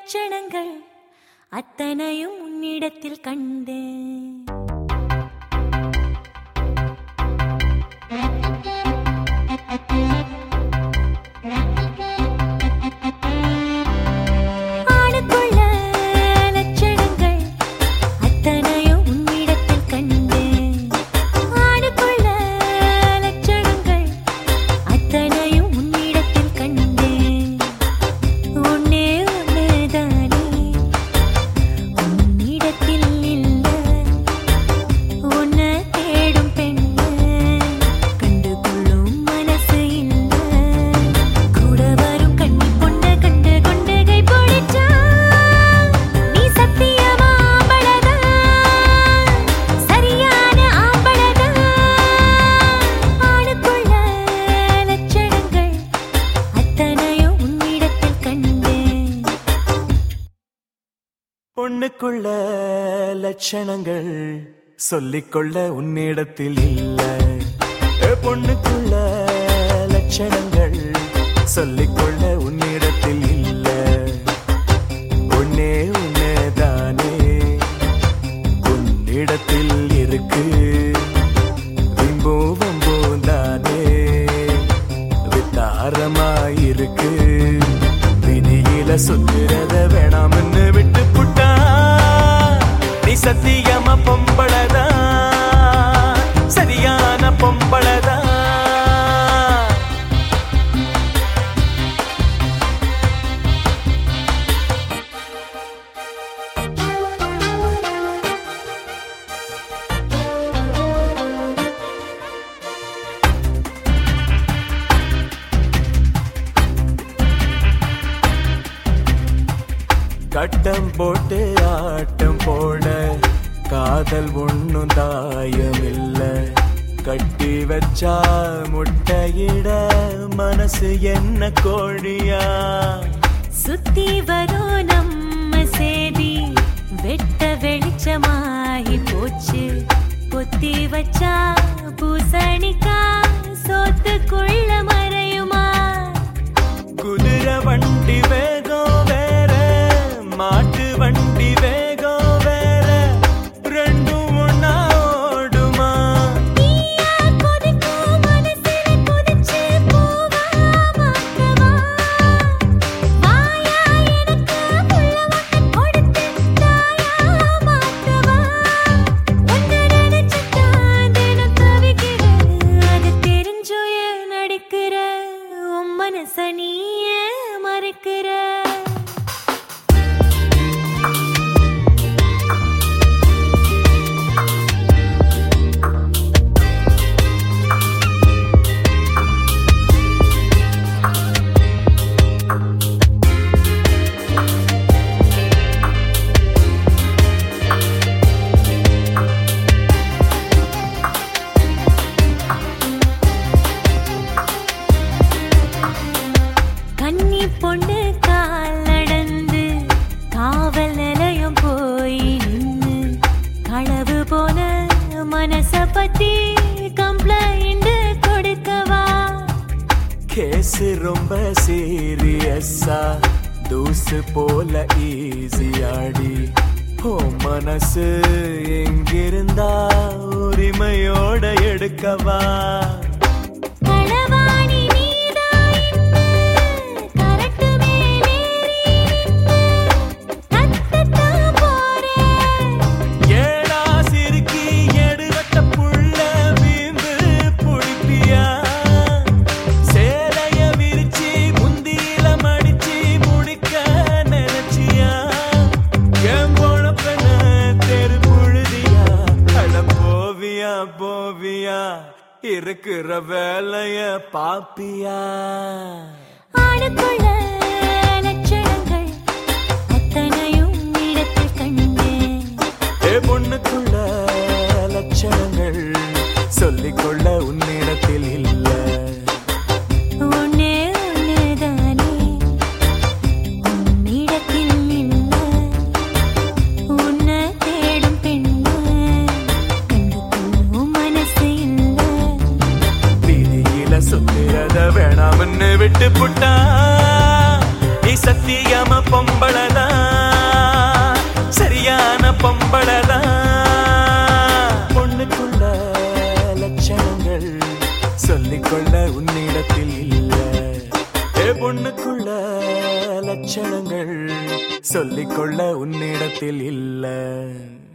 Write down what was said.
லட்சணங்கள் அத்தனையும் உன்னிடத்தில் கண்டேன் ஆணுக்குள்ள லட்சணங்கள் அத்தனையும் உன்னிடத்தில் கண்டேன் ஆணுக்குள்ள லட்சணங்கள் அத்தனையும் உன்னிடத்தில் கண்டேன் ஒன்னே ஒன்னுதானே உன்னிடத்தில் இல்ல உன்னை தேடும் பெண்ணு கண்டுகொள்ளும் மனசு இல்ல கூட வரும் கண்ணி பொண்ண கண்டு கொண்டு கை பிடிச்சா நீ சத்தியமா ஆம்பளதா சரியான ஆம்பளதா ஆணுக்குள்ள லட்சணங்கள் அத்தனையும் உன்னிடத்தில் கண்டேன் பொண்ணுக்குள்ள லட்சணங்கள் சொல்லிக்கொள்ள உன்னிடத்தில் இல்ல ஏ, பொண்ணுக்குள்ள லட்சணங்கள் சொல்லிக்கொள்ள உன்னிடத்தில் இல்ல ஒன்னே ஒன்னேதானே உன்னிடத்தில் இருக்கு விம்போ வம்போம் தானே வித்தாரமாயிருக்கு விதியில சுத்துறத வேணாம்னு விட்டு புட்டா நீ சத்தியமா பொம்பளதா சரியான பொம்பளதா கட்டம் போட்டு ஆட்டம் போட காதல் ஒண்ணும் தாயமில்ல கட்டி வச்சா முட்டையிட மனசு என்ன கோழியா சுத்தி வரும் நம்ம சேதி வெட்ட வெளிச்சமாகி போச்சு பொத்தி வச்சா பூசணிக்கா சோத்துக்குள்ள மறையுமா குதிரை வண்டி வேகம் வேற மாட்டு வண்டி வேகம் வேற ரெண்டும் ஒன்னா ஓடுமா நீயா கொதிக்கும் மனசுல கொதிச்சு பூவா மாத்தவா? வாயா எனக்கு புள்ள ஒண்ணு கொடுத்து தாயா மாத்தவா? உன்னை நினைச்சுத்தான் தினம் தவிக்கிறேன். அது தெரிஞ்சும் ஏன் நடிக்கிற? உன் மனச நீ ஏன் மறைக்கிற கன்னி பொண்ணு கால் நடந்து காவல் நிலையம் போய் நின்னு களவு போன மனச பத்தி கம்ப்ளைண்ட் கொடுக்கவா கேஸ் ரொம்ப சீரியஸா தூசு போல ஈஸியாடி ஓ மனசு எங்கிருந்தா உரிமையோட எடுக்கவா களவாணி நீதான் இன்னு கரட்டு மேலேறி நின்னு கத்தத்தான் போறேன் ஏடா சிறுக்கி எடுவட்ட புள்ள வீம்பு புடிப்பியா சேலைய விரிச்சி முந்தியில மடிச்சி முடிக்க நினைச்சியா என் பொழப்பன தெரு புழுதியா அட போவியா போவியா இருக்கிற வேலைய பாப்பியா ஆணுக்குள்ள லட்சணங்கள் அத்தனையும் இடத்தில் கண்டேன் ஏ பொண்ணுக்குள்ள லட்சணங்கள் சொல்லிக்கொள்ள உன்னிடத்தில் இல்ல ஒன்னே ஒன்னுதானே உன்னிடத்தில் இல்ல உன்னை தேடும் பெண்ணு கண்டுகொள்ளும் மனசு இல்ல வீதியில சுத்துறத வேணாம்னு விட்டு புட்டா நீ சத்தியமா பொம்பளதான் ஆம்பளதான் பொண்ணுக்குள்ள லட்சணங்கள் சொல்லிக்கொள்ள உன்னிடத்தில் இல்ல ஏ பொண்ணுக்குள்ள லட்சணங்கள் சொல்லிக்கொள்ள உன்னிடத்தில் இல்ல